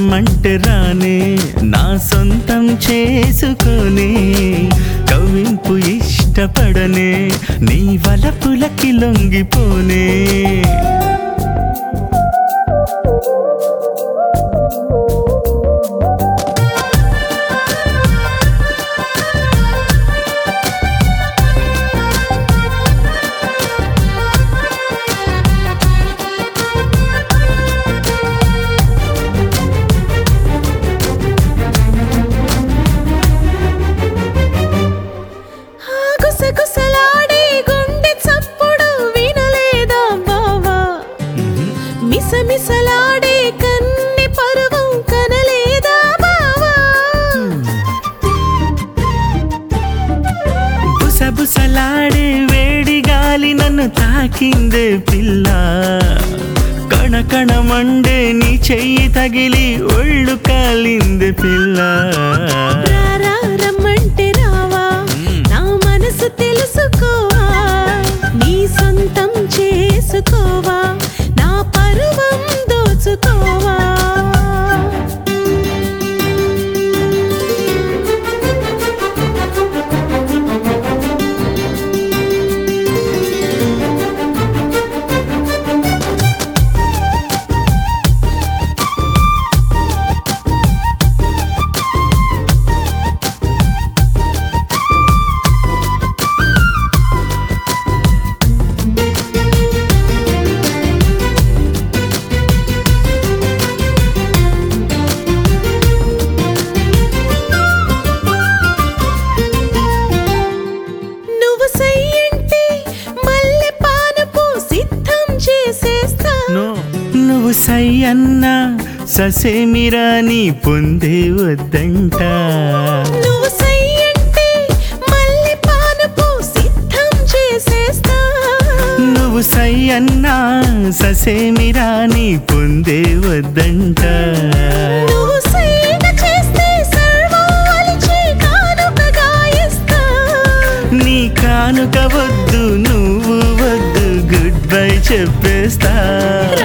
రమ్మంటే రానే నా సొంతం చేసుకొని కవ్వింపు ఇష్టపడనే నీ వలపులకి లొంగిపోనే ఆ గుసగుసలాడే గుండె చప్పుడు వినలేదా బావా మిసమిసలాడే కన్నె పరువం కనలేదా బావా బుసబుసలాడే వేడి గాలి నన్ను తాకిందే పిల్ల కణకణమండే నీ చెయ్యి తగిలి ఒళ్ళు కాలిందే పిల్ల రారా రమ్మంటే రావా నా మనసు తెలుసుకోవా నీ సొంతం చేసుకోవా నా పరువం దోచుకోవా నువ్వు సయ్యంటే మల్లె పానపు సిద్ధం చేసేస్తా నో నువ్వు సై అన్నా ససేమిరా నీ పొందే వద్దంట నువ్వు సయ్యంటే మల్లె పానపు సిద్ధం చేసేస్తా నువ్వు సై అన్నా ససేమిరా నీ పొందే వద్దంట నువ్వు సైగ చేస్తే సర్వం అలిచి కానుకగా ఇస్తా నీ కానుక వద్దు నువ్వు వద్దు గుడ్ బై చెప్పేస్తా